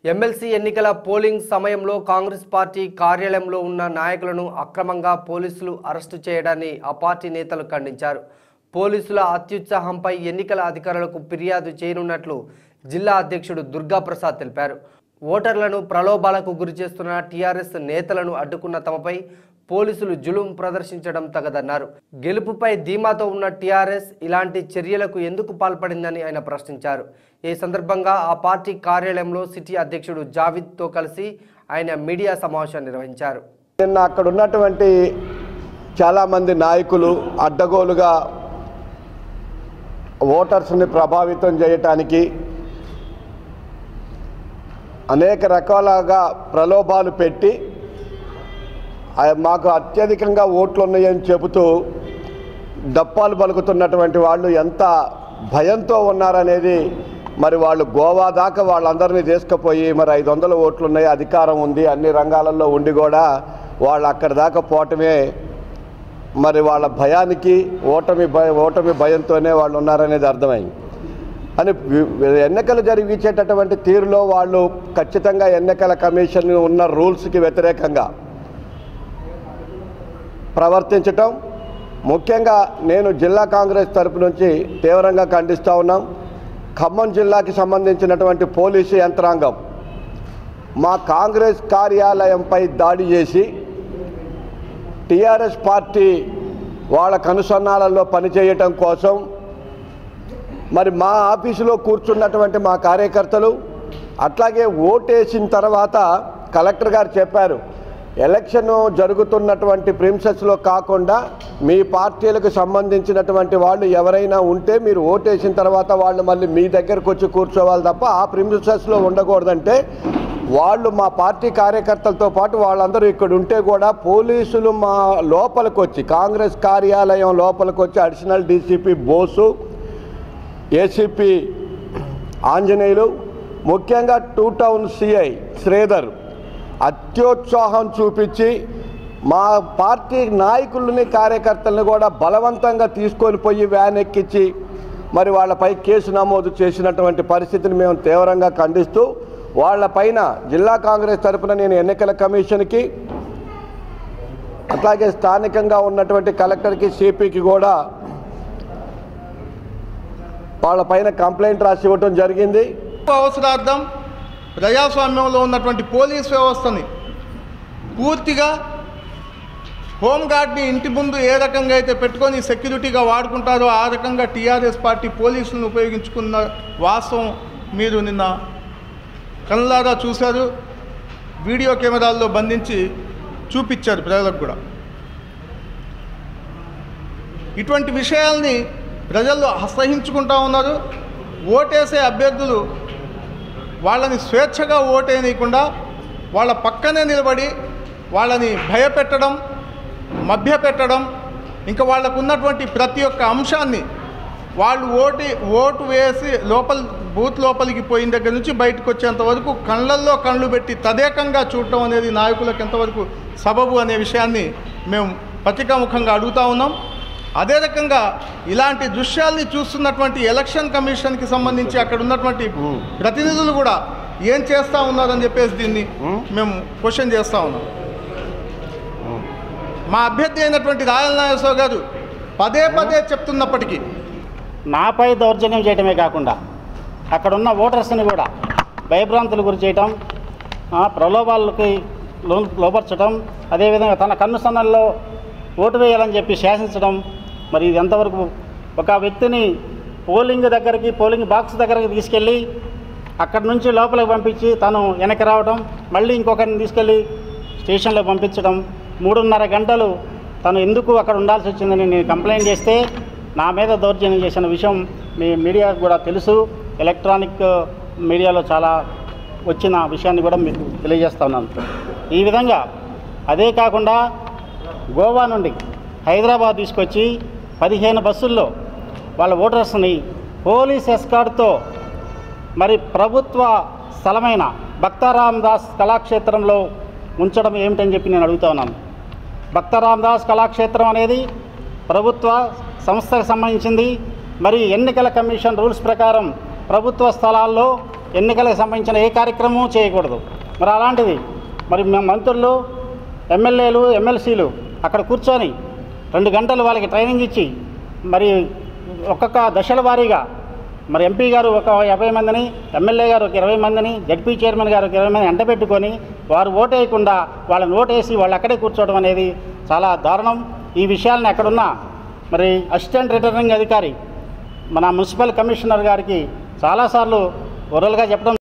MLC ఎన్నికల polling సమయంలో Congress party కార్యాలయంలో ఉన్న నాయకులను అక్రమంగా పోలీసులు అరెస్టు చేయడాన్ని ఆ పార్టీ నేతలు ఖండించారు పోలీసుల అత్యుత్సాహంపై ఎన్నికల అధికారులకు ఫిర్యాదు చేయనున్నట్లు జిల్లా అధ్యక్షుడు దుర్గా ప్రసాద్ తెలిపారు ఓటర్లను ప్రలోభాలకు గురి చేస్తున్న టీఆర్ఎస్ నేతలను అడ్డుకున్న తమపై పోలీసులు జులుం ప్రదర్శించడం తగదన్నారు గెలుపుపై ధీమాతో ఉన్న టీఆర్ఎస్ ఇలాంటి చర్యలకు ఎందుకు పాల్పడిందని ఆయన ప్రశ్నించారు ఈ సందర్భంగా ఆ పార్టీ కార్యాలయంలో సిటీ అధ్యక్షుడు జావిద్తో కలిసి ఆయన మీడియా సమావేశం నిర్వహించారు నిన్న అక్కడ ఉన్నటువంటి చాలామంది నాయకులు అడ్డగోలుగా ఓటర్స్ని ప్రభావితం చేయటానికి అనేక రకాలుగా ప్రలోభాలు పెట్టి ఆ మాకు అత్యధికంగా ఓట్లు ఉన్నాయని చెబుతూ డప్పాలు పలుకుతున్నటువంటి వాళ్ళు ఎంత భయంతో ఉన్నారనేది మరి వాళ్ళు గోవా దాకా వాళ్ళందరినీ తీసుకుపోయి మరి ఐదు వందల ఓట్లు ఉన్నాయి అధికారం ఉంది అన్ని రంగాలలో ఉండి కూడా వాళ్ళు అక్కడి దాకా పోవటమే మరి వాళ్ళ భయానికి ఓటమి భయ ఓటమి భయంతోనే వాళ్ళు ఉన్నారనేది అర్థమైంది అని వి- ఎన్నికలు జరిగించేటటువంటి తీరులో వాళ్ళు ఖచ్చితంగా ఎన్నికల కమిషన్ ఉన్న రూల్స్కి వ్యతిరేకంగా ప్రవర్తించటం ముఖ్యంగా నేను జిల్లా కాంగ్రెస్ తరపు నుంచి తీవ్రంగా ఖండిస్తూ ఉన్నాం ఖమ్మం జిల్లాకి సంబంధించినటువంటి పోలీసు యంత్రాంగం మా కాంగ్రెస్ కార్యాలయంపై దాడి చేసి టీఆర్ఎస్ పార్టీ వాళ్ళ కనుసన్నాలలో పనిచేయటం కోసం మరి మా ఆఫీసులో కూర్చున్నటువంటి మా కార్యకర్తలు అట్లాగే ఓటేసిన తర్వాత కలెక్టర్ గారు చెప్పారు ఎలక్షన్ జరుగుతున్నటువంటి ప్రిన్సెస్లో కాకుండా మీ పార్టీలకు సంబంధించినటువంటి వాళ్ళు ఎవరైనా ఉంటే మీరు ఓటేసిన తర్వాత వాళ్ళు మళ్ళీ మీ దగ్గరకు వచ్చి కూర్చోవాలి తప్ప ఆ ప్రిన్సెస్లో ఉండకూడదంటే వాళ్ళు మా పార్టీ కార్యకర్తలతో పాటు వాళ్ళందరూ ఇక్కడ ఉంటే కూడా పోలీసులు మా లోపలికి వచ్చి కాంగ్రెస్ కార్యాలయం లోపలికి వచ్చి additional DCP Bose ACP Anjaneyulu ముఖ్యంగా టూ టౌన్ సిఐ శ్రీధర్ అత్యోత్సాహం చూపించి మా పార్టీ నాయకులని కార్యకర్తలను కూడా బలవంతంగా తీసుకొని పోయి వ్యాన్ ఎక్కించి మరి వాళ్ళపై కేసు నమోదు చేసినటువంటి పరిస్థితిని మేము తీవ్రంగా ఖండిస్తూ వాళ్ళపైన జిల్లా కాంగ్రెస్ తరపున నేను ఎన్నికల కమిషన్కి అట్లాగే స్థానికంగా ఉన్నటువంటి కలెక్టర్కి సిపికి కూడా వాళ్ళపైన కంప్లైంట్ రాసి ఇవ్వటం జరిగింది అవసరార్థం ప్రజాస్వామ్యంలో ఉన్నటువంటి పోలీస్ వ్యవస్థని పూర్తిగా హోంగార్డ్ని ఇంటి ముందు ఏ రకంగా అయితే పెట్టుకొని సెక్యూరిటీగా వాడుకుంటారో ఆ రకంగా టీఆర్ఎస్ పార్టీ పోలీసులను ఉపయోగించుకున్న వాస్తవం మీరు నిన్న కళ్ళారా చూశారు వీడియో కెమెరాల్లో బంధించి చూపించారు ప్రజలకు కూడా ఇటువంటి విషయాల్ని ప్రజలు అసహించుకుంటా ఉన్నారు ఓటేసే అభ్యర్థులు వాళ్ళని స్వేచ్ఛగా ఓటేయనీయకుండా వాళ్ళ పక్కనే నిలబడి వాళ్ళని భయపెట్టడం మభ్యపెట్టడం ఇంకా వాళ్ళకు ఉన్నటువంటి ప్రతి ఒక్క అంశాన్ని వాళ్ళు ఓటి ఓటు వేసి లోపల బూత్ లోపలికి పోయిన దగ్గర నుంచి బయటకు వచ్చేంత వరకు కళ్ళల్లో కళ్ళు పెట్టి తదేకంగా చూడటం అనేది నాయకులకు ఎంతవరకు సబబు అనే విషయాన్ని మేము పత్రికాముఖంగా అడుగుతా ఉన్నాం అదే రకంగా ఇలాంటి దృశ్యాల్ని చూస్తున్నటువంటి ఎలక్షన్ కమిషన్కి సంబంధించి అక్కడ ఉన్నటువంటి ప్రతినిధులు కూడా ఏం చేస్తూ ఉన్నారని చెప్పేసి దీన్ని మేము క్వశ్చన్ చేస్తూ ఉన్నాం మా అభ్యర్థి అయినటువంటి రాయల నాగేశ్వర గారు పదే పదే చెప్తున్నప్పటికీ నాపై దౌర్జన్యం చేయటమే కాకుండా అక్కడ ఉన్న ఓటర్స్ని కూడా భయభ్రాంతులు గురి చేయటం ఆ, ప్రలోభాలకి లో లోపరచడం అదేవిధంగా తన కన్ను సన్నల్లో ఓటు వేయాలని చెప్పి శాసించడం మరి ఇది ఎంతవరకు ఒక వ్యక్తిని పోలింగ్ దగ్గరికి పోలింగ్ బాక్స్ దగ్గరికి తీసుకెళ్ళి అక్కడి నుంచి లోపలికి పంపించి తను వెనక్కి రావడం మళ్ళీ ఇంకొకరిని తీసుకెళ్ళి స్టేషన్లో పంపించడం మూడున్నర గంటలు తను ఎందుకు అక్కడ ఉండాల్సి వచ్చిందని నేను కంప్లైంట్ చేస్తే నా మీద దౌర్జన్యం చేసిన విషయం మీ మీడియాకు కూడా తెలుసు ఎలక్ట్రానిక్ మీడియాలో చాలా వచ్చిన విషయాన్ని కూడా మీకు తెలియజేస్తా ఉన్నాను ఈ విధంగా అదే కాకుండా గోవా నుండి హైదరాబాద్ తీసుకొచ్చి పదిహేను బస్సుల్లో వాళ్ళ ఓటర్స్ని పోలీస్ ఎస్కార్డ్తో మరి ప్రభుత్వ స్థలమైన భక్తారాం దాస్ కళాక్షేత్రంలో ఉంచడం ఏమిటని చెప్పి నేను అడుగుతా ఉన్నాను భక్తారాం దాస్ కళాక్షేత్రం అనేది ప్రభుత్వ సంస్థకు సంబంధించింది మరి ఎన్నికల కమిషన్ రూల్స్ ప్రకారం ప్రభుత్వ స్థలాల్లో ఎన్నికలకు సంబంధించిన ఏ కార్యక్రమం చేయకూడదు మరి అలాంటిది మరి మేము మంత్రులు ఎమ్మెల్యేలు ఎమ్మెల్సీలు అక్కడ కూర్చొని రెండు గంటలు వాళ్ళకి ట్రైనింగ్ ఇచ్చి మరి ఒక్కొక్క దశల వారీగా మరి ఎంపీ గారు ఒక యాభై మందిని ఎమ్మెల్యే గారు ఒక ఇరవై మందిని జడ్పీ చైర్మన్ గారు ఒక ఇరవై మంది ఎండబెట్టుకొని వారు ఓటేయకుండా వాళ్ళని ఓటేసి వాళ్ళు అక్కడే కూర్చోవడం అనేది చాలా దారుణం ఈ విషయాలను ఎక్కడున్నా మరి అసిస్టెంట్ రిటర్నింగ్ అధికారి మన మున్సిపల్ కమిషనర్ గారికి చాలాసార్లు ఓరల్గా చెప్పడం